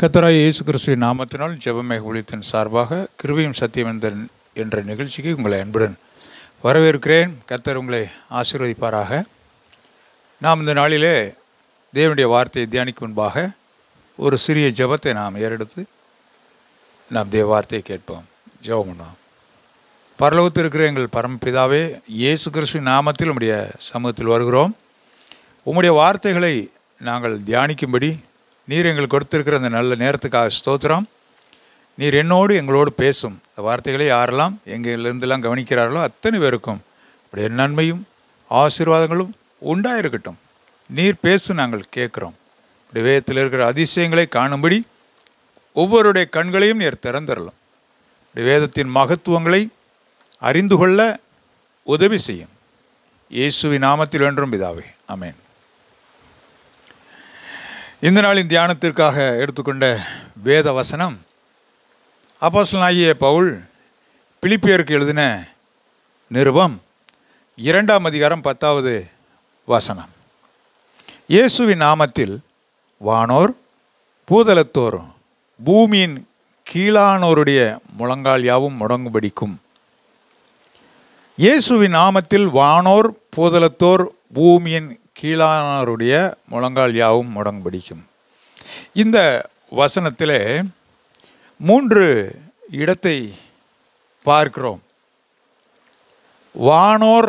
கத்தராய் இயேசு கிறிஸ்துவின் நாமத்தினால் ஜெபமே ஊழியத்தின் சார்பாக கிருபையும் சத்தியம் என்ற என்ற நிகழ்ச்சிக்கு உங்களை அன்புடன் வரவேற்கிறேன் கத்தர் உங்களை ஆசீர்வதிப்பாராக நாம் இந்த நாளிலே தேவனுடைய வார்த்தையை தியானிக்கும் முன்பாக ஒரு சிறிய ஜெபத்தை நாம் ஏறெடுத்து நாம் தேவ வார்த்தையை கேட்போம் ஜெபம் பண்ணுவோம் பரலோகத்தில் இருக்கிற எங்கள் பரமபிதாவே இயேசு கிறிஸ்துவின் நாமத்தில் உம்முடைய சமூகத்தில் வருகிறோம் உம்முடைய வார்த்தைகளை நாங்கள் தியானிக்கும்படி நீர் எங்களுக்கு கொடுத்திருக்கிற அந்த நல்ல நேரத்துக்காக ஸ்தோத்திரம் நீர் என்னோடு எங்களோடு பேசும் இந்த வார்த்தைகளை யாரெல்லாம் எங்கிலிருந்தெல்லாம் கவனிக்கிறார்களோ அத்தனை பேருக்கும் உடைய நன்மையும் ஆசீர்வாதங்களும் உண்டாயிருக்கட்டும் நீர் பேசும் நாங்கள் கேட்குறோம் உடைய வேதத்தில் இருக்கிற அதிசயங்களை காணும்படி ஒவ்வொருடைய கண்களையும் நீர் திறந்தரலாம் உடைய வேதத்தின் மகத்துவங்களை அறிந்து கொள்ள உதவி செய்யும் இயேசுவின் நாமத்தில் வென்றும் பிதாவே அமேன் இந்த நாளின் தியானத்திற்காக எடுத்துக்கொண்ட வேத வசனம் அப்போஸ்தலனாகிய பவுல் பிலிப்பியருக்கு எழுதின நிருபம் இரண்டாம் அதிகாரம் பத்தாவது வசனம் இயேசுவின் நாமத்தில் வானோர் பூதலத்தோர் பூமியின் கீழானோருடைய முழங்கால் யாவும் முடங்குபடிக்கும் இயேசுவின் நாமத்தில் வானோர் பூதலத்தோர் பூமியின் கீழானோருடைய முழங்கால் யாவும் முடங்குபடிக்கும் இந்த வசனத்திலே மூன்று இடத்தை பார்க்கிறோம் வானோர்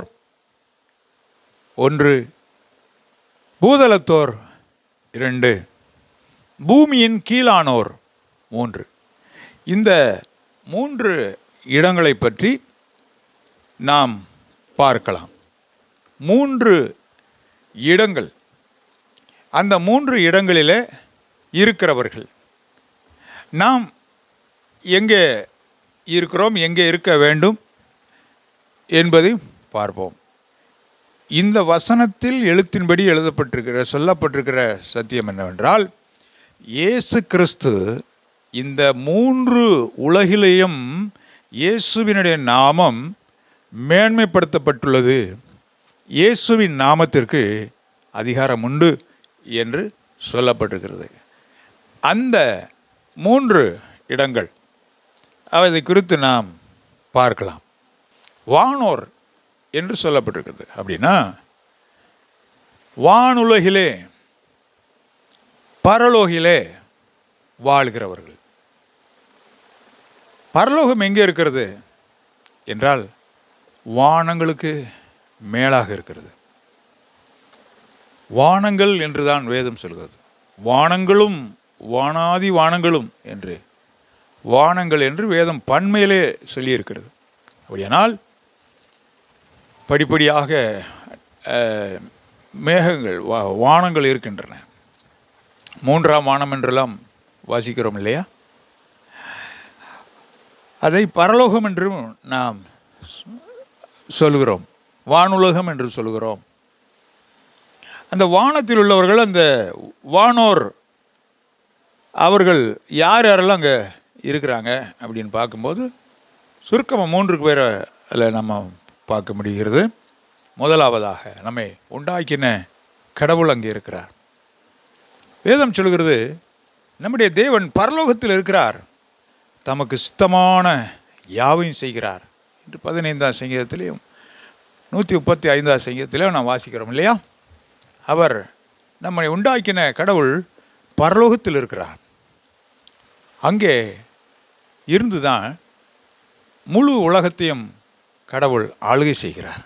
ஒன்று பூதலத்தோர் இரண்டு பூமியின் கீழானோர் மூன்று இந்த மூன்று இடங்களை பற்றி நாம் பார்க்கலாம் மூன்று இடங்கள் அந்த மூன்று இடங்களிலே இருக்கிறவர்கள் நாம் எங்கே இருக்கிறோம் எங்கே இருக்க வேண்டும் என்பதை பார்ப்போம் இந்த வசனத்தில் எழுத்தின்படி எழுதப்பட்டிருக்கிற சொல்லப்பட்டிருக்கிற சத்தியம் என்னவென்றால் இயேசு கிறிஸ்து இந்த மூன்று உலகிலேயும் இயேசுவினுடைய நாமம் மேன்மைப்படுத்தப்பட்டுள்ளது இயேசுவின் நாமத்திற்கு அதிகாரம் உண்டு என்று சொல்லப்பட்டிருக்கிறது அந்த மூன்று இடங்கள் அதை குறித்து நாம் பார்க்கலாம் வானோர் என்று சொல்லப்பட்டிருக்கிறது அப்படின்னா வானுலகிலே பரலோகிலே வாழ்கிறவர்கள் பரலோகம் எங்கே இருக்கிறது என்றால் வானங்களுக்கு மேலாக இருக்கிறது வானங்கள் என்றுதான் வேதம் சொல்கிறது வானங்களும் வானாதி வானங்களும் என்று வானங்கள் என்று வேதம் பன்மையிலே சொல்லியிருக்கிறது அப்படியானால் படிப்படியாக அஹ், மேகங்கள் வா வானங்கள் இருக்கின்றன மூன்றாம் வானம் என்றெல்லாம் வாசிக்கிறோம் இல்லையா அதை பரலோகம் என்றும் நாம் சொல்கிறோம் வானுலகம் என்று சொல்கிறோம் அந்த வானத்தில் உள்ளவர்கள் அந்த வானோர் அவர்கள் யார் யாரெல்லாம் அங்கே இருக்கிறாங்க அப்படின்னு பார்க்கும்போது சுருக்கமாக மூன்று பேரை அதில் நம்ம பார்க்க முடிகிறது முதலாவதாக நம்மை உண்டாக்கின கடவுள் அங்கே இருக்கிறார் வேதம் சொல்கிறது நம்முடைய தேவன் பரலோகத்தில் இருக்கிறார் தமக்கு சுத்தமான யாவையும் செய்கிறார் என்று பதினைந்தாம் சங்கீதத்திலையும் நூற்றி முப்பத்தி ஐந்தாம் சங்கீதத்திலையும் நாம் வாசிக்கிறோம் இல்லையா அவர் நம்மை உண்டாக்கின கடவுள் பரலோகத்தில் இருக்கிறார் அங்கே இருந்து தான் முழு உலகத்தையும் கடவுள் ஆளுகை செய்கிறார்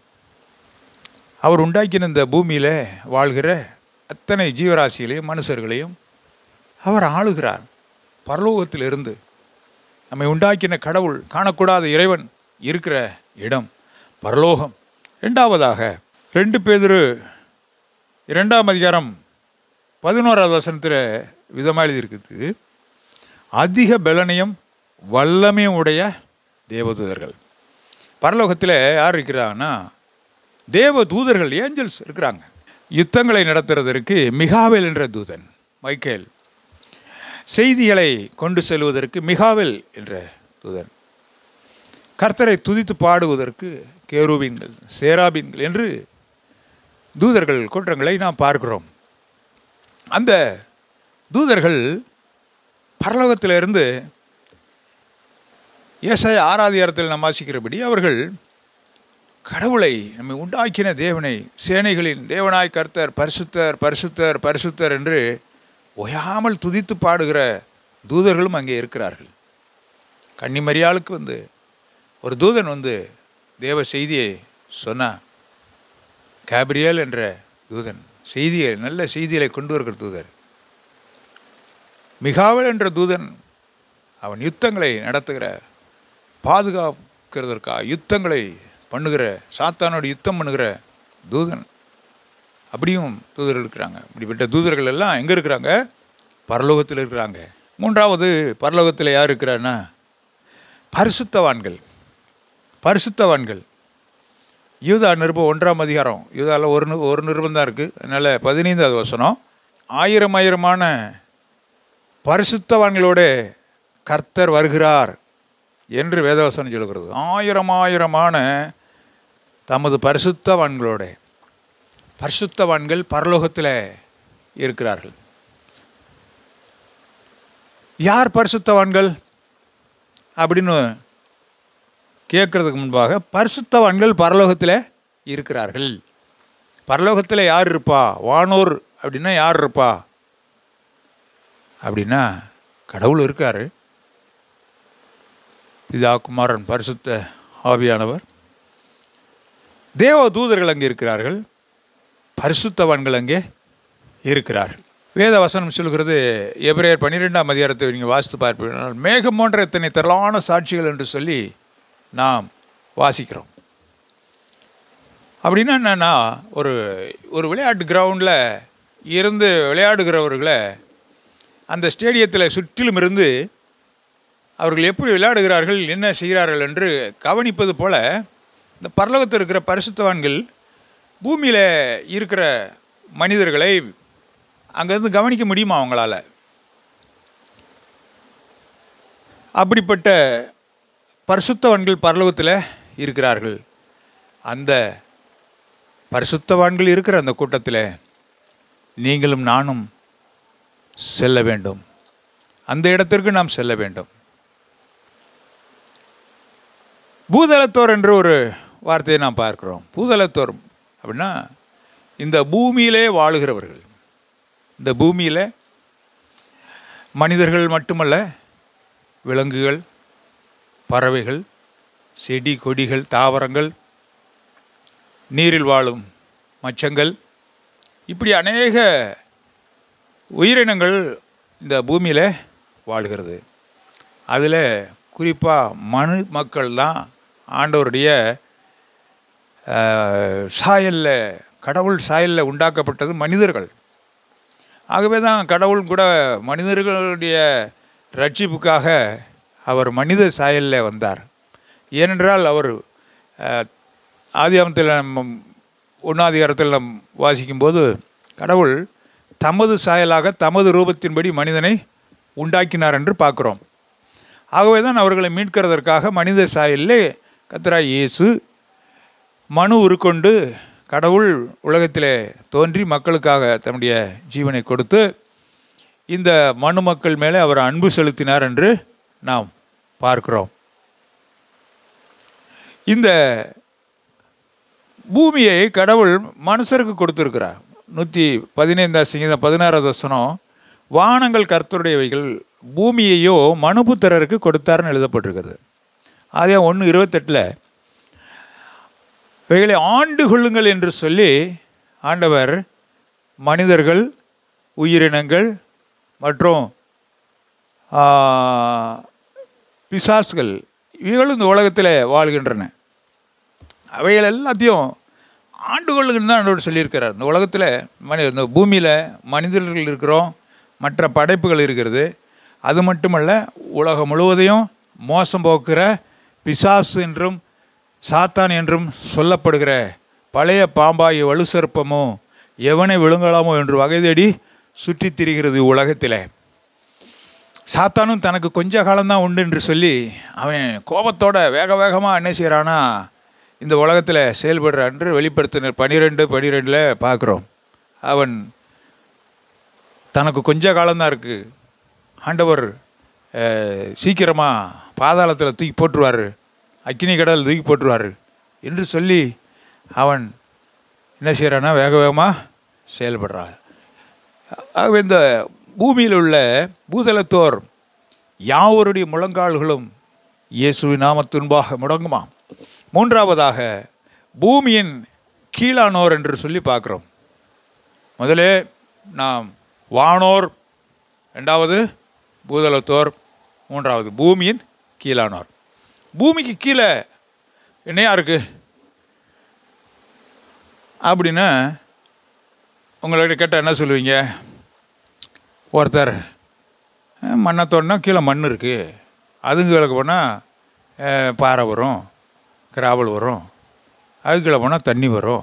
அவர் உண்டாக்கின இந்த பூமியில் வாழ்கிற அத்தனை ஜீவராசிகளையும் மனுஷர்களையும் அவர் ஆளுகிறார் பரலோகத்தில் இருந்து நம்மை உண்டாக்கின கடவுள் காணக்கூடாத இறைவன் இருக்கிற இடம் பரலோகம் ரெண்டாவதாக ரெண்டு பேதிரு இரண்டாம் அதிகாரம் பதினோராவது வசனத்தில் விதமாக எழுதியிருக்குது அதிக பலனையும் வல்லமையும் உடைய தேவதூதர்கள் பரலோகத்தில் யார் இருக்கிறாங்கன்னா தேவ தூதர்கள் ஏஞ்சல்ஸ் இருக்கிறாங்க யுத்தங்களை நடத்துறதற்கு மிகாவேல் என்ற தூதன் மைக்கேல் செய்திகளை கொண்டு செல்வதற்கு மிகாவேல் என்ற தூதன் கர்த்தரை துதித்து பாடுவதற்கு கேருபீன்கள் சேராபீன்கள் என்று தூதர்கள் கூட்டங்களை நாம் பார்க்கிறோம் அந்த தூதர்கள் பரலோகத்திலிருந்து ஏசாய ஆராதிகாரத்தில் நாம் வாசிக்கிறபடி அவர்கள் கடவுளை நம்மை உண்டாக்கின தேவனை சேனைகளின் தேவனாய் கர்த்தர் பரிசுத்தர் பரிசுத்தர் பரிசுத்தர் என்று ஓயாமல் துதித்து பாடுகிற தூதர்களும் அங்கே இருக்கிறார்கள் கன்னிமரியாளுக்கு வந்து ஒரு தூதன் வந்து தேவ செய்தியை சொன்னான் கேப்ரியல் என்ற தூதன் செய்தியை நல்ல செய்திகளை கொண்டு வருகிற தூதர் மிகாவல் என்ற தூதன் அவன் யுத்தங்களை நடத்துகிற பாதுகாக்கிறதற்காக யுத்தங்களை பண்ணுகிற சாத்தானோட யுத்தம் பண்ணுகிற தூதன் அப்படியும் தூதர்கள் இருக்கிறாங்க இப்படிப்பட்ட தூதர்கள் எல்லாம் எங்கே இருக்கிறாங்க பரலோகத்தில் இருக்கிறாங்க மூன்றாவது பரலோகத்தில் யார் இருக்கிறான்னா பரிசுத்தவான்கள் பரிசுத்தவான்கள் யூதா நிருபம் ஒன்றாம் அதிகாரம் யூதாவில் ஒரு நி- ஒரு நிருபம் தான் இருக்குது அதனால் பதினைந்தாவது வசனம் ஆயிரம் ஆயிரமான பரிசுத்தவான்களோட கர்த்தர் வருகிறார் என்று வேதவசனம் சொல்கிறது ஆயிரம் ஆயிரமான தமது பரிசுத்தவான்களோட பரிசுத்தவான்கள் பரலோகத்தில் இருக்கிறார்கள் யார் பரிசுத்தவான்கள் அப்படின்னு கேட்கறதுக்கு முன்பாக பரிசுத்தவான்கள் பரலோகத்தில் இருக்கிறார்கள் பரலோகத்தில் யார் இருப்பா வானோர் அப்படின்னா யார் இருப்பா அப்படின்னா கடவுள் இருக்காரு பிதா குமாரன் பரிசுத்த ஆவியானவர் தேவ தூதர்கள் அங்கே இருக்கிறார்கள் பரிசுத்தவான்கள் அங்கே இருக்கிறார்கள் வேத வசனம் சொல்கிறது எபிரேயர் பன்னிரெண்டாம் அதிகாரத்தை நீங்கள் வாசித்து பார்ப்பீர்கள் மேகம் போன்ற இத்தனை திரளான சாட்சிகள் என்று சொல்லி நாம் வாசிக்கிறோம் அப்படின்னா என்னன்னா ஒரு ஒரு விளையாட்டு கிரவுண்டில் இருந்து விளையாடுகிறவர்களை அந்த ஸ்டேடியத்தில் சுற்றிலும் இருந்து அவர்கள் எப்படி விளையாடுகிறார்கள் என்ன செய்கிறார்கள் என்று கவனிப்பது போல இந்த பரலோகத்தில் இருக்கிற பரிசுத்தவான்கள் பூமியில் இருக்கிற மனிதர்களை அங்கேருந்து கவனிக்க முடியுமா அவங்களால அப்படிப்பட்ட பரிசுத்தவான்கள் பரலோகத்தில் இருக்கிறார்கள் அந்த பரிசுத்தவான்கள் இருக்கிற அந்த கூட்டத்தில் நீங்களும் நானும் செல்ல வேண்டும் அந்த இடத்திற்கு நாம் செல்ல வேண்டும் பூதலத்தோர் என்று ஒரு வார்த்தையை நாம் பார்க்கிறோம் பூதலத்தோர் அப்படின்னா இந்த பூமியிலே வாழுகிறவர்கள் இந்த பூமியில் மனிதர்கள் மட்டுமல்ல விலங்குகள் பறவைகள் செடி கொடிகள் தாவரங்கள் நீரில் வாழும் மச்சங்கள் இப்படி அநேக உயிரினங்கள் இந்த பூமியில் வாழ்கிறது அதில் குறிப்பாக மனு மக்கள் தான் ஆண்டவருடைய அஹ், சாயல்ல கடவுள் சாயலில் உண்டாக்கப்பட்டது மனிதர்கள் ஆகவே தான் கடவுள் கூட மனிதர்களுடைய ரட்சிப்புக்காக அவர் மனித சாயலில் வந்தார் ஏனென்றால் அவர் அஹ், ஆதியாமத்தில் நம்ம ஒன்றாதிகாரத்தில் நாம் வாசிக்கும்போது கடவுள் தமது சாயலாக தமது ரூபத்தின்படி மனிதனை உண்டாக்கினார் என்று பார்க்குறோம் ஆகவே தான் அவர்களை மீட்கிறதற்காக மனித சாயலிலே கத்தராய் இயேசு மனு உருக்கொண்டு கடவுள் உலகத்திலே தோன்றி மக்களுக்காக தன்னுடைய ஜீவனை கொடுத்து இந்த மனு மக்கள் மேலே அவர் அன்பு செலுத்தினார் என்று நாம் பார்க்கிறோம் இந்த பூமியை கடவுள் மனுஷருக்கு கொடுத்திருக்கிறார் நூற்றி பதினைந்தாம் சங்கீதம் பதினாறாவது வசனம் வானங்கள் கர்த்தருடையவைகள் பூமியையோ மனுபுத்திரருக்கு கொடுத்தாருன்னு எழுதப்பட்டிருக்கிறது அதே ஒன்று இருபத்தெட்டில் இவைகளை ஆண்டு கொள்ளுங்கள் என்று சொல்லி ஆண்டவர் மனிதர்கள் உயிரினங்கள் மற்றும் ஆ, பிசாசுகள் இவைகளும் இந்த உலகத்தில் வாழ்கின்றன அவைகள் எல்லாத்தையும் ஆண்டு கொள்ளுங்கன்னு தான் ஆண்டவர் சொல்லியிருக்கிறார் இந்த உலகத்தில் மனி இந்த பூமியில் மனிதர்கள் இருக்கிறோம் மற்ற படைப்புகள் இருக்கிறது அது மட்டுமல்ல உலகம் முழுவதையும் மோசம் போக்குற பிசாசு என்றும் சாத்தான் என்றும் சொல்லப்படுகிற பழைய பாம்பாய் வலுசற்பமோ எவனை விழுங்கலாமோ என்று வகை தேடி சுற்றித் திரிகிறது உலகத்தில் சாத்தானும் தனக்கு கொஞ்ச காலம்தான் உண்டு என்று சொல்லி அவன் கோபத்தோட வேக வேகமாக என்ன செய்கிறானா இந்த உலகத்தில் செயல்படுற என்று வெளிப்படுத்தினர் பனிரெண்டு பனிரெண்டில் பார்க்குறோம் அவன் தனக்கு கொஞ்ச காலம்தான் இருக்குது ஆண்டவர் சீக்கிரமாக பாதாளத்தில் தூக்கி போட்டுருவார் அக்கினி கடல் தூக்கி போட்டுருவார் என்று சொல்லி அவன் என்ன செய்கிறான்னா வேக வேகமாக செயல்படுறான் ஆகவே இந்த பூமியில் உள்ள பூதலத்தோர் யாவருடைய முழங்கால்களும் இயேசுவின் நாமத்தின்பாக முடங்குமா மூன்றாவதாக பூமியின் கீழானோர் என்று சொல்லி பார்க்குறோம் முதலே நாம் வானோர் ரெண்டாவது பூதலத்தோர் மூன்றாவது பூமியின் கீழானோர் பூமிக்கு கீழே என்னையா இருக்குது அப்படின்னா உங்கள்கிட்ட கேட்டால் என்ன சொல்லுவீங்க ஒருத்தர் அஹ், மண்ணை தோண்டினா கீழே மண் இருக்குது அதுக்கு கீழே போனால் பாறை வரும் கிராவல் வரும் அதுக்கு கீழே போனால் தண்ணி வரும்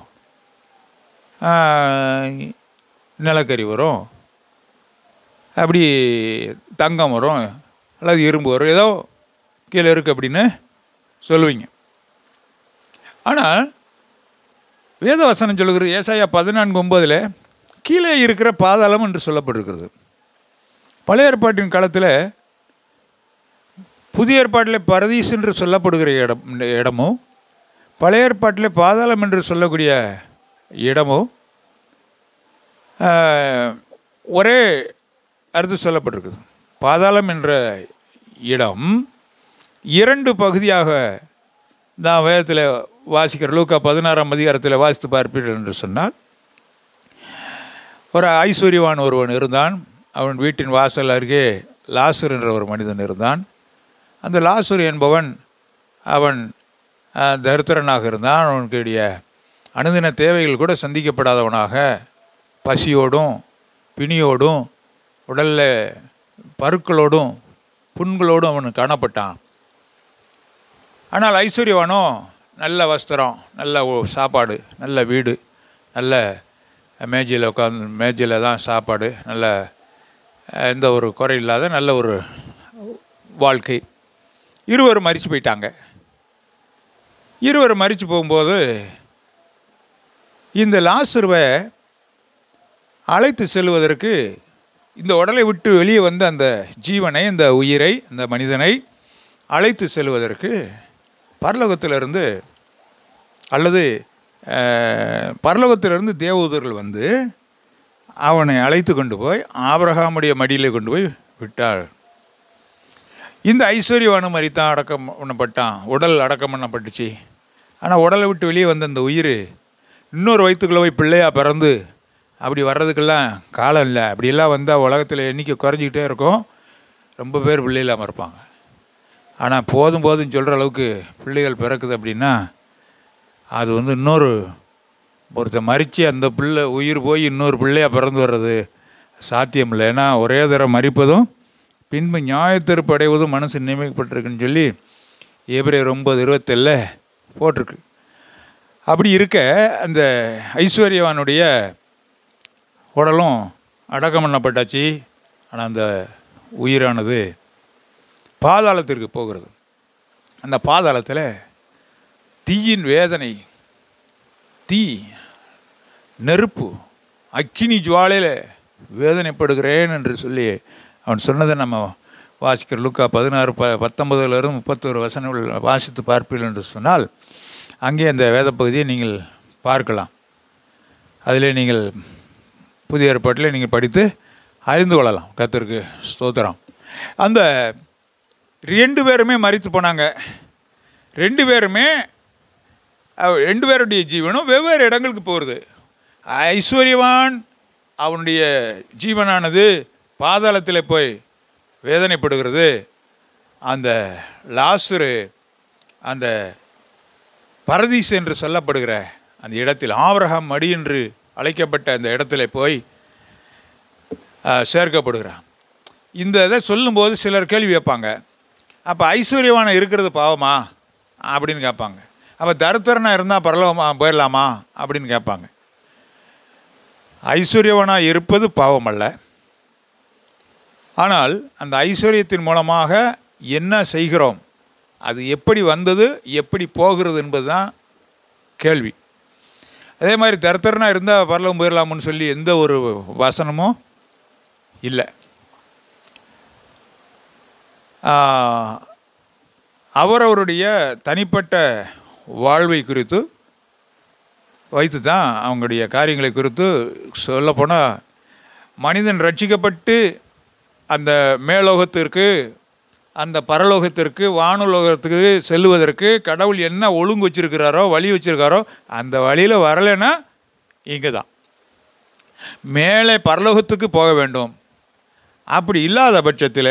அஹ், நிலக்கரி வரும் அப்படி தங்கம் வரும் அல்லது இரும்பு வரும் ஏதோ கீழே இருக்குது அப்படின்னு சொல்லுவீங்க ஆனால் வேதவசனம் சொல்லுகிறது ஏசாயா பதினான்கு ஒன்பதில் கீழே இருக்கிற பாதாளம் என்று சொல்லப்பட்டிருக்கிறது பழைய ஏற்பாட்டின் காலத்தில் புதிய ஏற்பாட்டில் பரதீஸ் என்று சொல்லப்படுகிற இடம் இந்த இடமும் பழைய ஏற்பாட்டில் பாதாளம் என்று சொல்லக்கூடிய இடமும் ஆஹ், ஒரே அர்த்தம் சொல்லப்பட்டிருக்குது பாதாளம் என்ற இடம் இரண்டு பகுதியாக நான் வேதத்தில் வாசிக்கிற லூக்கா பதினாறாம் அதிகாரத்தில் வாசித்து பார்ப்பீர்கள் என்று சொன்னால் ஒரு ஐஸ்வர்யவான் ஒருவன் இருந்தான் அவன் வீட்டின் வாசல் அருகே லாசர் என்ற ஒரு மனிதன் இருந்தான் அந்த லாசர் என்பவன் அவன் அஹ், தரித்திரனாக இருந்தான் அவனுடைய அனுதின தேவைகள் கூட சந்திக்கப்படாதவனாக பசியோடும் பிணியோடும் உடலில் பருக்களோடும் புண்களோடும் அவன் காணப்பட்டான் ஆனால் ஐஸ்வர்யவானோ நல்ல வஸ்திரம் நல்ல ஒ- சாப்பாடு நல்ல வீடு நல்ல மேஜையில் உட்காந்து மேஜையில் தான் சாப்பாடு நல்ல அஹ், எந்த ஒரு குறை இல்லாத நல்ல ஒரு வாழ்க்கை இருவரும் மறித்து போயிட்டாங்க இருவர் மறித்து போகும்போது இந்த லாசுருவை அழைத்து செல்வதற்கு இந்த உடலை விட்டு வெளியே வந்த அந்த ஜீவனை அந்த உயிரை அந்த மனிதனை அழைத்து செல்வதற்கு பரலோகத்திலிருந்து அல்லது அஹ், பரலோகத்திலிருந்து தேவதூதர்கள் வந்து அவனை அழைத்து கொண்டு போய் ஆபிரகாமுடைய மடியில் கொண்டு போய் விட்டார் இந்த ஐஸ்வர்யவானு மாதிரி தான் அடக்கம் பண்ணப்பட்டான் உடல் அடக்கம் பண்ணப்பட்டுச்சு ஆனால் உடலை விட்டு வெளியே வந்த அந்த உயிர் இன்னொரு வயிற்றுக்குள்ளே போய் பிள்ளையாக பிறந்து அப்படி வர்றதுக்கெல்லாம் காலம் இல்லை அப்படியெல்லாம் வந்தால் உலகத்தில் எண்ணிக்கை குறைஞ்சிக்கிட்டே இருக்கும் ரொம்ப பேர் பிள்ளை இல்லாமல் இருப்பாங்க ஆனால் போதும் போதும் சொல்கிற அளவுக்கு பிள்ளைகள் பிறக்குது அப்படின்னா அது வந்து இன்னொரு ஒருத்தர் மறித்து அந்த பிள்ளை உயிர் போய் இன்னொரு பிள்ளையாக பிறந்து வர்றது சாத்தியம் இல்லை ஏன்னா ஒரே தரம் மறிப்பதும் பின்பு நியாயத்தீர்ப்பு அடைவதும் மனசு நியமிக்கப்பட்டிருக்குன்னு சொல்லி ஏப்ரல் ஒம்பது இருபத்தெல்ல போட்டிருக்கு அப்படி இருக்க அந்த ஐஸ்வர்யவானுடைய உடலும் அடக்கம் பண்ணப்பட்டாச்சு ஆனால் அந்த உயிரானது பாதாளத்திற்கு போகிறது அந்த பாதாளத்தில் தீயின் வேதனை தீ நெருப்பு அக்கினி ஜுவாலையில் வேதனைப்படுகிறேன் என்று சொல்லி அவன் சொன்னதை நம்ம வாசிக்கிற லுக்கா பதினாறு ப பத்தொன்பதுலேருந்து முப்பத்தோரு வசனங்கள் வாசித்து பார்ப்பீர்கள் என்று சொன்னால் அங்கே அந்த வேத பகுதியை நீங்கள் பார்க்கலாம் அதிலே நீங்கள் புதிய ஏற்பாட்டில் நீங்கள் படித்து அறிந்து கொள்ளலாம் கர்த்தருக்கு ஸ்தோத்திரம் அந்த ரெண்டு பேருமே மறித்து போனாங்க ரெண்டு பேருமே அவ- ரெண்டு பேருடைய ஜீவனும் வெவ்வேறு இடங்களுக்கு போகிறது ஐஸ்வர்யவான் அவனுடைய ஜீவனானது பாதாளத்தில் போய் வேதனைப்படுகிறது அந்த லாசுரு அந்த பரதீஸ் என்று சொல்லப்படுகிற அந்த இடத்தில் ஆபிரகாம் மடி என்று அழைக்கப்பட்ட அந்த இடத்துல போய் அஹ், சேர்க்கப்படுகிறான் இந்த இதை சொல்லும்போது சிலர் கேள்வி வைப்பாங்க அப்போ ஐஸ்வர்யவான இருக்கிறது பாவமா அப்படின்னு கேட்பாங்க அப்போ தருத்தரனா இருந்தால் பரலோகமா போயிடலாமா அப்படின்னு கேட்பாங்க ஐஸ்வர்யவனாக இருப்பது பாவம் அல்ல ஆனால் அந்த ஐஸ்வர்யத்தின் மூலமாக என்ன செய்கிறோம் அது எப்படி வந்தது எப்படி போகிறது என்பது தான் கேள்வி அதே மாதிரி தரத்தரனா இருந்தால் பரலோகம் போயிடலாம்னு சொல்லி எந்த ஒரு வசனமும் இல்லை அவரவருடைய தனிப்பட்ட வாழ்வை குறித்து வைத்து தான் அவங்களுடைய காரியங்களை குறித்து சொல்லப்போனால் மனிதன் ரட்சிக்கப்பட்டு அந்த மேலோகத்திற்கு அந்த பரலோகத்திற்கு வானுலோகத்துக்கு செல்லுவதற்கு கடவுள் என்ன ஒழுங்கு வச்சிருக்கிறாரோ வழி வச்சிருக்காரோ அந்த வழியில் வரலைன்னா இங்கே தான் மேலே பரலோகத்துக்கு போக வேண்டும் அப்படி இல்லாத பட்சத்தில்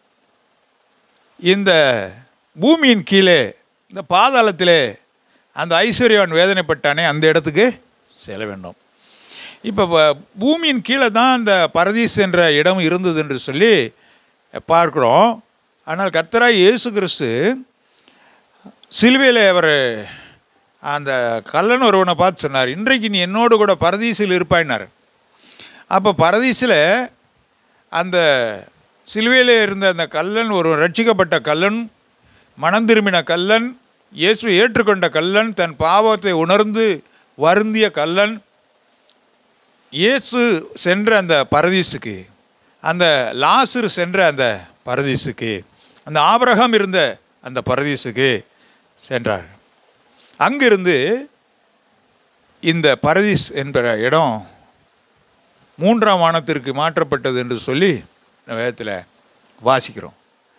இந்த பூமியின் கீழே இந்த பாதாளத்திலே அந்த ஐஸ்வர்யவான் வேதனைப்பட்டானே அந்த இடத்துக்கு செல்ல வேண்டும் இப்போ ப- பூமியின் கீழே தான் அந்த பரதீஸ் என்ற இடம் இருந்தது என்று சொல்லி பார்க்குறோம் ஆனால் கர்த்தராய் இயேசு கிறிஸ்து சிலுவையில் அவர் அந்த கல்லன் ஒருவனை பார்த்து சொன்னார் இன்றைக்கு நீ என்னோடு கூட பரதீசில் இருப்பாயினார் அப்போ பரதீசில் அந்த சிலுவையில் இருந்த அந்த கல்லன் ஒரு ரட்சிக்கப்பட்ட கல்லன் மனம் திரும்பின கல்லன் இயேசுவை ஏற்றுக்கொண்ட கல்லன் தன் பாவத்தை உணர்ந்து வருந்திய கல்லன் இயேசு சென்ற அந்த பரதீசுக்கு அந்த லாசரு சென்ற அந்த பரதீசுக்கு அந்த ஆபிரகாம் இருந்த அந்த பரதீசுக்கு சென்றார் அங்கிருந்து இந்த பரதீஸ் என்கிற இடம் மூன்றாம் வானத்திற்கு மாற்றப்பட்டது என்று சொல்லி இந்த வேதத்தில் வாசிக்கிறோம்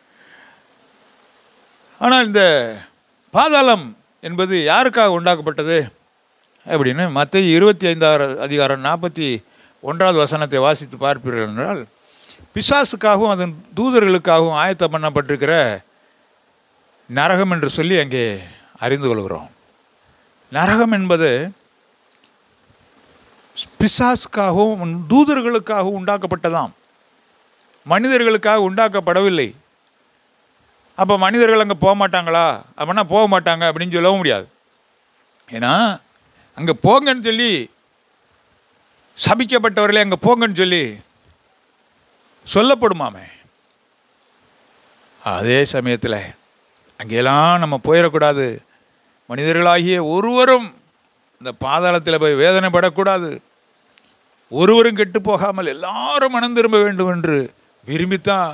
ஆனால் இந்த பாதாளம் என்பது யாருக்காக உண்டாக்கப்பட்டது அப்படின்னு மற்ற இருபத்தி ஐந்தாறு அதிகாரம் நாற்பத்தி ஒன்றாவது வசனத்தை வாசித்து பார்ப்பீர்கள் என்றால் பிசாசுக்காகவும் அதன் தூதர்களுக்காகவும் ஆயத்தம் பண்ணப்பட்டிருக்கிற நரகம் என்று சொல்லி அங்கே அறிந்து கொள்கிறோம் நரகம் என்பது பிசாசுக்காகவும் தூதர்களுக்காகவும் உண்டாக்கப்பட்டதாம் மனிதர்களுக்காக உண்டாக்கப்படவில்லை அப்போ மனிதர்கள் அங்கே போக மாட்டாங்களா அப்படின்னா போக மாட்டாங்க அப்படின்னு சொல்லவும் முடியாது ஏன்னா அங்கே போங்கன்னு சொல்லி சபிக்கப்பட்டவர்களே அங்கே போங்கன்னு சொல்லி சொல்லப்படுமாமே அதே சமயத்தில் அங்கெல்லாம் நம்ம போயிடக்கூடாது மனிதர்களாகிய ஒருவரும் இந்த பாதாளத்தில் போய் வேதனைப்படக்கூடாது ஒருவரும் கெட்டு போகாமல் எல்லாரும் மனம் திரும்ப வேண்டும் என்று விரும்பித்தான்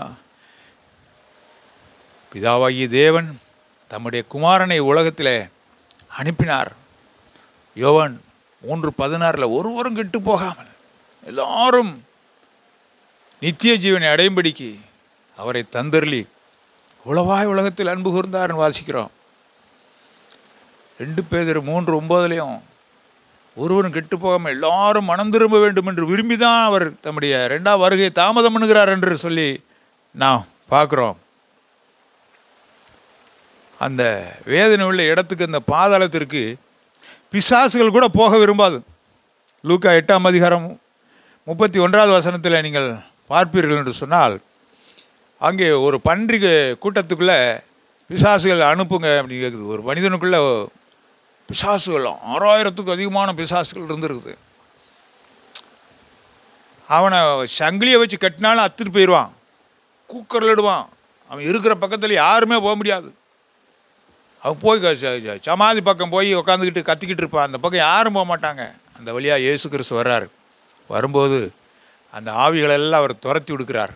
பிதாவாகிய தேவன் தம்முடைய குமாரனை உலகத்தில் அனுப்பினார் யோவான் மூன்று பதினாறில் ஒருவரும் கெட்டு போகாமல் எல்லாரும் நித்திய ஜீவனை அடையும்படிக்கு அவரை தந்தருளி உளவாய் உலகத்தில் அன்பு கூர்ந்தார்னு வாசிக்கிறோம் ரெண்டு பேர் மூன்று ஒன்பதுலேயும் ஒருவரும் கெட்டு போகாமல் எல்லாரும் மனம் திரும்ப வேண்டும் என்று விரும்பி தான் அவர் தம்முடைய ரெண்டாம் வருகையை தாமதம் பண்ணுகிறார் என்று சொல்லி நாம் பார்க்குறோம் அந்த வேதனை உள்ள இடத்துக்கு அந்த பாதாளத்திற்கு பிசாசுகள் கூட போக விரும்பாது லூக்கா எட்டாம் அதிகாரம் முப்பத்தி ஒன்றாவது வசனத்தில் நீங்கள் பார்ப்பீர்கள் என்று சொன்னால் அங்கே ஒரு பன்றிகை கூட்டத்துக்குள்ளே பிசாசுகள் அனுப்புங்க அப்படின்னு கேட்குது ஒரு மனிதனுக்குள்ளே பிசாசுகள் ஆறாயிரத்துக்கும் அதிகமான பிசாசுகள் இருந்திருக்குது அவனை சங்கிலியை வச்சு கட்டினாலும் அத்துட்டு போயிடுவான் கூக்கரிலிடுவான் அவன் இருக்கிற பக்கத்தில் யாருமே போக முடியாது அவன் போய் க- ச- ச- சமாதி பக்கம் போய் உட்காந்துக்கிட்டு கத்திக்கிட்டு இருப்பான் அந்த பக்கம் யாரும் போக மாட்டாங்க அந்த வழியாக இயேசு கிறிஸ்து வர்றார் வரும்போது அந்த ஆவிகளெல்லாம் அவர் துரத்தி விடுக்கிறார்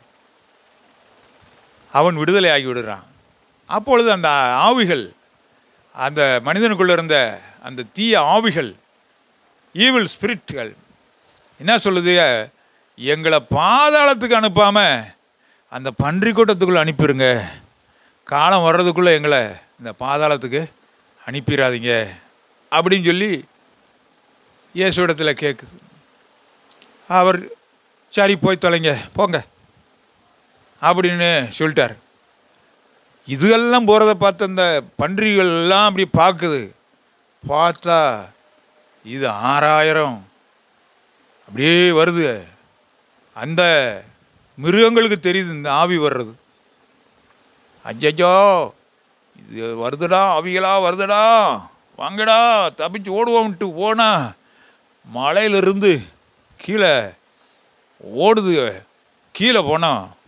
அவன் விடுதலை ஆகி விடுறான் அப்பொழுது அந்த ஆவிகள் அந்த மனிதனுக்குள்ள இருந்த அந்த தீய ஆவிகள் ஈவில் ஸ்பிரிட்கள் என்ன சொல்லுது எங்களை பாதாளத்துக்கு அனுப்பாம அந்த பன்றி கூட்டத்துக்குள்ளே அனுப்பிடுங்க காலம் வர்றதுக்குள்ளே எங்களை இந்த பாதாளத்துக்கு அனுப்பிடாதீங்க அப்படின்னு சொல்லி இயேசுவிடத்தில் கேட்குது அவர் சரி போய் தொலைங்க போங்க அப்படின்னு சொல்லிட்டார் இதுகெல்லாம் போகிறத பார்த்து அந்த பன்றிகள் எல்லாம் அப்படி பார்க்குது பார்த்தா இது ஆறாயிரம் அப்படியே வருது அந்த மிருகங்களுக்கு தெரியுது இந்த ஆவி வர்றது அஜ்ஜோ இது வருதுடா ஆவிகளா வருதுடா வாங்கடா தப்பிச்சு ஓடுவோம்ட்டு போனா மலையிலிருந்து கீழே ஓடுது கீழே போனா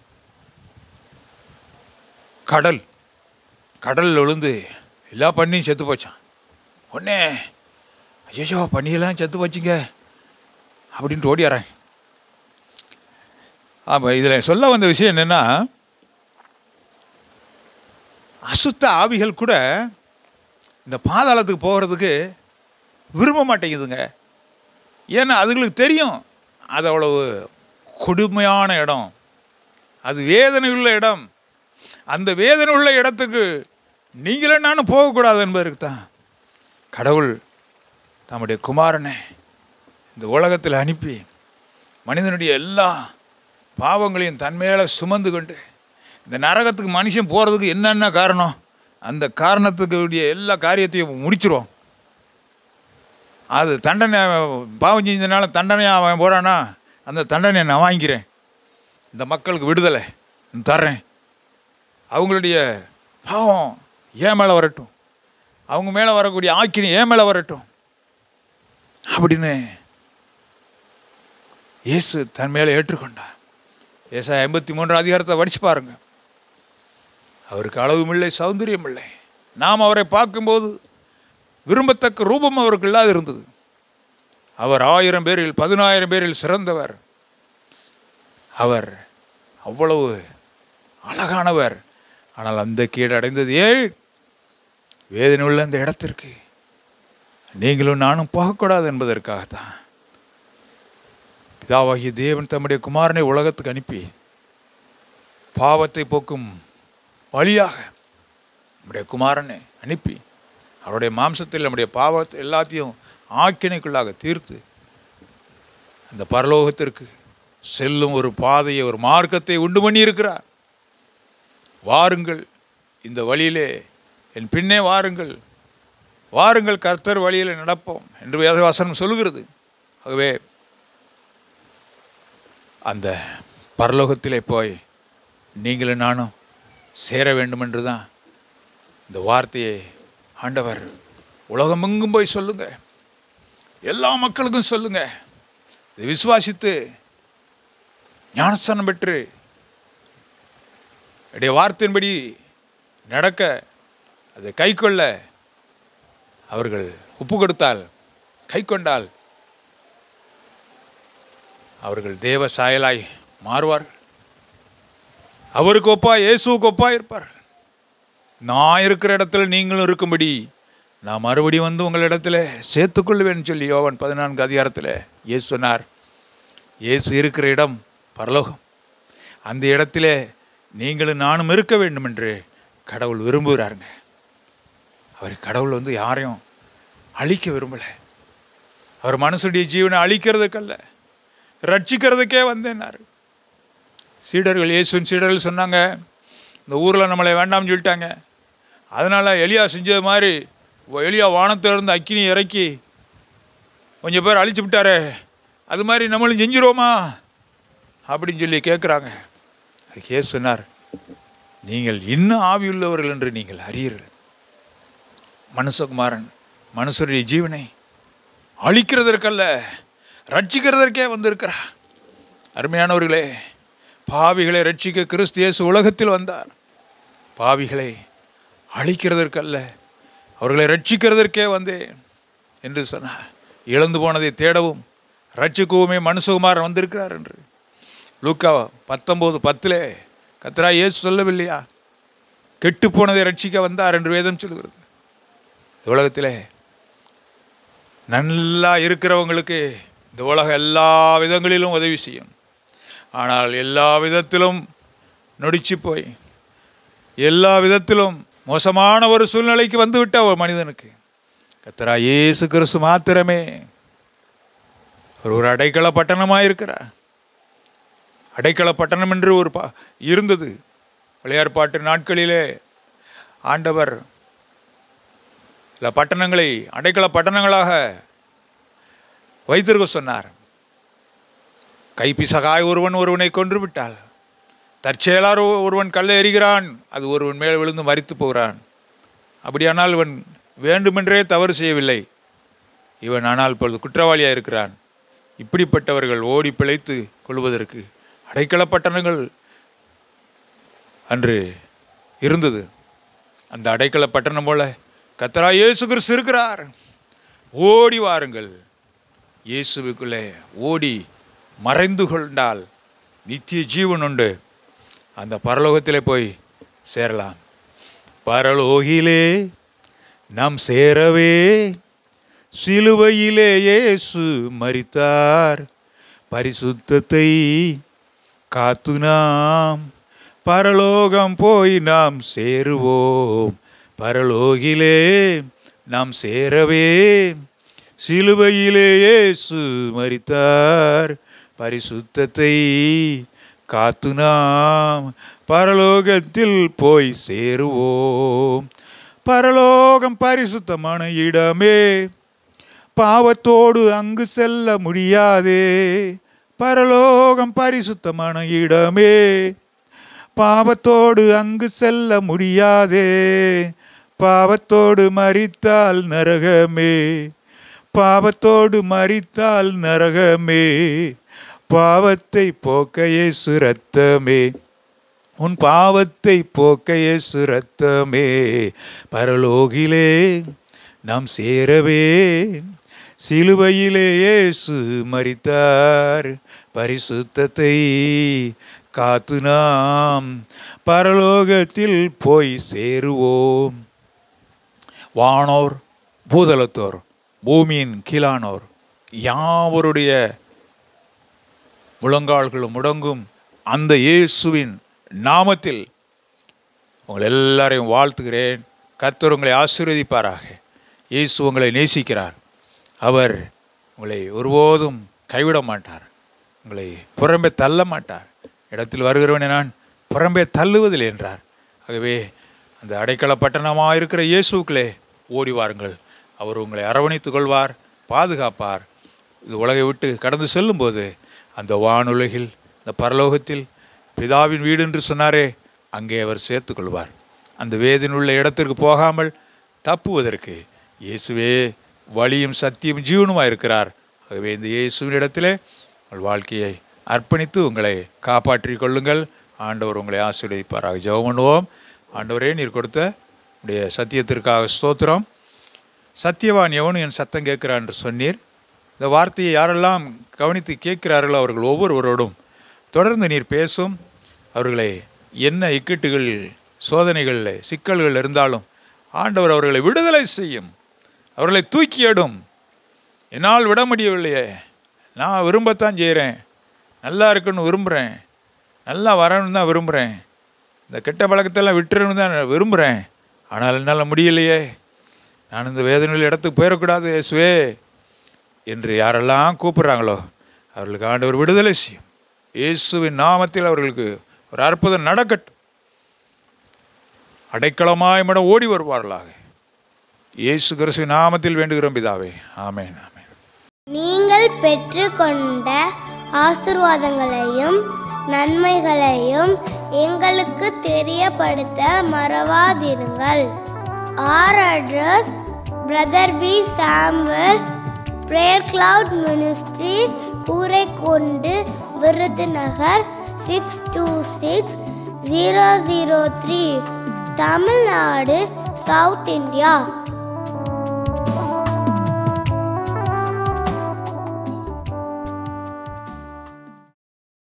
கடல் கடலில் விழுந்து எல்லா பண்ணியும் செத்து போச்சான் உடனே ஐயோ பண்ணியெல்லாம் செத்து போச்சுங்க அப்படின்ட்டு ஓடியாரேன் ஆமாம் இதில் சொல்ல வந்த விஷயம் என்னென்னா அசுத்த ஆவிகள் கூட இந்த பாதாளத்துக்கு போகிறதுக்கு விரும்ப மாட்டேங்குதுங்க ஏன்னா அதுங்களுக்கு தெரியும் அது அவ்வளவு கொடுமையான இடம் அது வேதனை உள்ள இடம் அந்த வேதனை உள்ள இடத்துக்கு நீங்களே நானும் போகக்கூடாது என்பதற்கு தான் கடவுள் தம்முடைய குமாரனை இந்த உலகத்தில் அனுப்பி மனிதனுடைய எல்லா பாவங்களையும் தன் மேலே சுமந்து கொண்டு இந்த நரகத்துக்கு மனுஷன் போகிறதுக்கு என்னென்ன காரணம் அந்த காரணத்துக்கு உடைய எல்லா காரியத்தையும் முடிச்சிருவோம் அது தண்டனை பாவம் செஞ்சதுனால தண்டனையாக அவன் போகிறானா அந்த தண்டனையை நான் வாங்கிக்கிறேன் இந்த மக்களுக்கு விடுதலை தர்றேன் அவங்களுடைய பாவம் ஏன் மேலே வரட்டும் அவங்க மேலே வரக்கூடிய ஆக்கினி ஏன் மேலே வரட்டும் அப்படின்னு இயேசு தன் மேலே ஏற்றுக்கொண்டார் ஏசா எண்பத்தி மூன்று அதிகாரத்தை படிச்சு பாருங்க அவருக்கு அளவும் இல்லை சௌந்தரியம் இல்லை நாம் அவரை பார்க்கும்போது விரும்பத்தக்க ரூபம் அவருக்கு இல்லாது இருந்தது அவர் ஆயிரம் பேரில் பதினாயிரம் பேரில் சிறந்தவர் அவர் அவ்வளவு அழகானவர் ஆனால் அந்த கீடு அடைந்தது ஏன் வேதனை உள்ள அந்த இடத்திற்கு நீங்களும் நானும் போகக்கூடாது என்பதற்காகத்தான் பிதாவாகிய தேவன் தம்முடைய குமாரனை உலகத்துக்கு அனுப்பி பாவத்தை போக்கும் வழியாக நம்முடைய குமாரனை அனுப்பி அவருடைய மாம்சத்தில் நம்முடைய பாவத்தை எல்லாத்தையும் ஆக்கினைக்குள்ளாக தீர்த்து அந்த பரலோகத்திற்கு செல்லும் ஒரு பாதையை ஒரு மார்க்கத்தை உண்டு பண்ணி இருக்கிறார் வாருங்கள் இந்த வழியிலே என் பின்னே வாருங்கள் வாருங்கள் கர்த்தர் வழியில் நடப்போம் என்று வேதவாசனம் சொல்கிறது ஆகவே அந்த பரலோகத்திலே போய் நீங்களும் நானும் சேர வேண்டும் என்று தான் இந்த வார்த்தையை ஆண்டவர் உலகமெங்கும் போய் சொல்லுங்க எல்லா மக்களுக்கும் சொல்லுங்க இதை விசுவாசித்து ஞானஸ்தானம் பெற்று என்னுடைய வார்த்தையின்படி நடக்க அதை கை கொள்ள அவர்கள் ஒப்பு கொடுத்தால் கை கொண்டால் அவர்கள் தேவ சாயலாய் மாறுவார்கள் அவருக்கு ஒப்பா இயேசுவுக்கு ஒப்பா இருப்பார்கள் நான் இருக்கிற இடத்துல நீங்களும் இருக்கும்படி நான் மறுபடியும் வந்து உங்களிடத்தில் சேர்த்துக்கொள்வேன்னு சொல்லி யோவன் பதினான்கு அதிகாரத்தில் இயேசு சொன்னார் இயேசு இருக்கிற இடம் பரலோகம் அந்த இடத்திலே நீங்களும் நானும் இருக்க வேண்டும் என்று கடவுள் விரும்புகிறாருங்க அவர் கடவுள் வந்து யாரையும் அழிக்க விரும்பலை அவர் மனுஷனுடைய ஜீவனை அழிக்கிறதுக்கல்ல ரட்சிக்கிறதுக்கே வந்தேன்னாரு சீடர்கள் இயேசுவின் சீடர்கள் சொன்னாங்க இந்த ஊரில் நம்மளை வேண்டாம்னு சொல்லிட்டாங்க அதனால் எலியா செஞ்சது மாதிரி எலியா வானத்திலிருந்து அக்கினி இறக்கி கொஞ்சம் பேர் அழிச்சு விட்டாரே அது மாதிரி நம்மளும் செஞ்சிருவோமா அப்படின்னு சொல்லி கேட்குறாங்க அதுக்கு ஏசு சொன்னார் நீங்கள் இன்னும் ஆவியுள்ளவர்கள் என்று நீங்கள் அறியீர்கள் மனுஷகுமாரன் மனுஷருடைய ஜீவனை அழிக்கிறதற்கல்ல ரட்சிக்கிறதற்கே வந்திருக்கிறார் அருமையானவர்களே பாவிகளை ரட்சிக்க கிறிஸ்து இயேசு உலகத்தில் வந்தார் பாவிகளை அழிக்கிறதற்கல்ல அவர்களை ரட்சிக்கிறதற்கே வந்தேன் என்று சொன்னார் இழந்து போனதை தேடவும் ரட்சிக்கவுமே மனுஷகுமாரன் வந்திருக்கிறார் என்று லூக்கா பத்தொம்போது பத்திலே கத்ரா இயேசு சொல்லவில்லையா கெட்டு போனதை ரட்சிக்க வந்தார் என்று வேதம் சொல்கிறது உலகத்திலே நல்லா இருக்கிறவங்களுக்கு இந்த உலகம் எல்லா விதங்களிலும் உதவி செய்யும் ஆனால் எல்லா விதத்திலும் நொடிச்சு போய் எல்லா விதத்திலும் மோசமான ஒரு சூழ்நிலைக்கு வந்துவிட்ட ஒரு மனிதனுக்கு கத்தரா இயேசு கிறிஸ்து மாத்திரமே ஒரு ஒரு அடைக்கல பட்டணமாக இருக்கிறார் அடைக்கல பட்டணம் என்று ஒரு பா இருந்தது விளையாட்பாட்டு நாட்களிலே ஆண்டவர் சில பட்டணங்களை அடைக்கல பட்டணங்களாக வைத்திருக்க சொன்னார் கைப்பிசகாய் ஒருவன் ஒருவனை கொன்று விட்டால் தற்செயலார் ஒருவன் கல்லை எறிகிறான் அது ஒருவன் மேல் விழுந்து மறித்து போகிறான் அப்படியானால் இவன் வேண்டுமென்றே தவறு செய்யவில்லை இவன் ஆனால் இப்பொழுது குற்றவாளியாக இருக்கிறான் இப்படிப்பட்டவர்கள் ஓடி பிழைத்து கொள்வதற்கு அடைக்கல பட்டணங்கள் அன்று இருந்தது அந்த அடைக்கல பட்டணம் போல கத்தரா இயேசு கிறிஸ்து இருக்கிறார் ஓடி வாருங்கள் இயேசுவுக்குள்ளே ஓடி மறைந்து கொண்டால் நித்திய ஜீவன் உண்டு அந்த பரலோகத்திலே போய் சேரலாம் பரலோகிலே நாம் சேரவே சிலுவையிலே இயேசு மரித்தார் பரிசுத்தத்தை காத்து நாம் பரலோகம் போய் நாம் சேருவோம் பரலோகிலே நாம் சேரவே சிலுவையிலே இயேசு மரித்தார் பரிசுத்தத்தை காத்து நாம் பரலோகத்தில் போய் சேருவோம் பரலோகம் பரிசுத்தமான இடமே பாவத்தோடு அங்கு செல்ல முடியாதே பரலோகம் பரிசுத்தமான இடமே பாவத்தோடு அங்கு செல்ல முடியாதே பாவத்தோடு மரித்தால் நரகமே பாவத்தோடு மரித்தால் நரகமே பாவத்தை போக்கையே சுரத்தமே உன் பாவத்தை போக்கையே சுரத்தமே பரலோகிலே நாம் சேரவே சிலுவையிலே இயேசு மரித்தார் பரிசுத்தத்தை காத்து நாம் பரலோகத்தில் போய் சேருவோம் வானோர் பூதலத்தோர் பூமியின் கீழானோர் யாவருடைய முழங்கால்களும் முடங்கும் அந்த இயேசுவின் நாமத்தில் உங்கள் எல்லாரையும் வாழ்த்துகிறேன் கர்த்தர் உங்களை ஆசீர்வதிப்பாராக இயேசு உங்களை நேசிக்கிறார் அவர் உங்களை ஒருபோதும் கைவிட மாட்டார் உங்களை புறம்பே தள்ள மாட்டார் இடத்தில் வருகிறவனை நான் புறம்பே தள்ளுவதில்லை என்றார் ஆகவே அந்த அடைக்கல பட்டணமாக இருக்கிற இயேசுக்களே ஓடி வாருங்கள் அவர் உங்களை அரவணைத்துக் கொள்வார் பாதுகாப்பார் இது உலகை விட்டு கடந்து செல்லும்போது அந்த வானுலகில் இந்த பரலோகத்தில் பிதாவின் வீடு என்று சொன்னாரே அங்கே அவர் சேர்த்துக் கொள்வார் அந்த வேதனுள்ள இடத்திற்கு போகாமல் தப்புவதற்கு இயேசுவே வழியும் சத்தியம் ஜீவனுமாக இருக்கிறார் ஆகவே இந்த இயேசுவின் இடத்திலே உங்கள் வாழ்க்கையை அர்ப்பணித்து உங்களை காப்பாற்றிக் கொள்ளுங்கள் ஆண்டவர் உங்களை ஆசீர்வதிப்பாராக ஜெபம் பண்ணுவோம் ஆண்டவரே நீர் கொடுத்த உடைய சத்தியத்திற்காக ஸ்தோத்திரம் சத்தியவான் எவனும் என் சத்தம் கேட்கிறான் என்று சொன்னீர் இந்த வார்த்தையை யாரெல்லாம் கவனித்து கேட்கிறார்களோ அவர்கள் ஒவ்வொருவரோடும் தொடர்ந்து நீர் பேசும் அவர்களை என்ன இக்கட்டுகள் சோதனைகளில் சிக்கல்கள் இருந்தாலும் ஆண்டவர் அவர்களை விடுதலை செய்யும் அவர்களை தூக்கி எடும் என்னால் விட முடியவில்லையே நான் விரும்பத்தான் செய்கிறேன் நல்லா இருக்குன்னு விரும்புகிறேன் நல்லா வரணும்னு தான் விரும்புகிறேன் இந்த கெட்ட பழக்கத்தெல்லாம் விட்டுறணும்னு தான் விரும்புகிறேன் ஆனால் என்னால் முடியலையே நான் இந்த வேதனையில் இடத்துக்கு போயிடக்கூடாது இயேசுவே என்று யாரெல்லாம் கூப்பிடுறாங்களோ அவர்களுக்கு ஆண்டவர் விடுதலை செய்யும் இயேசுவின் நாமத்தில் அவர்களுக்கு ஒரு அற்புதம் நடக்கட்டும் அடைக்கலமாய் மட ஓடி வருவார்களாக இயேசு கிறிஸ்துவின் நாமத்தில் வேண்டுகிறோம் பிதாவே ஆமென் ஆமென் நீங்கள் பெற்றுக்கொண்ட ஆசிர்வாதங்களையும் நன்மைகளையும் எங்களுக்கு தெரியப்படுத்த மறவாதிருங்கள் ஆர் அட்ரஸ் பிரதர் பி சாம்பர் prayer cloud ministries Kooraikundu Virudhunagar six two six zero zero three Tamil Nadu south India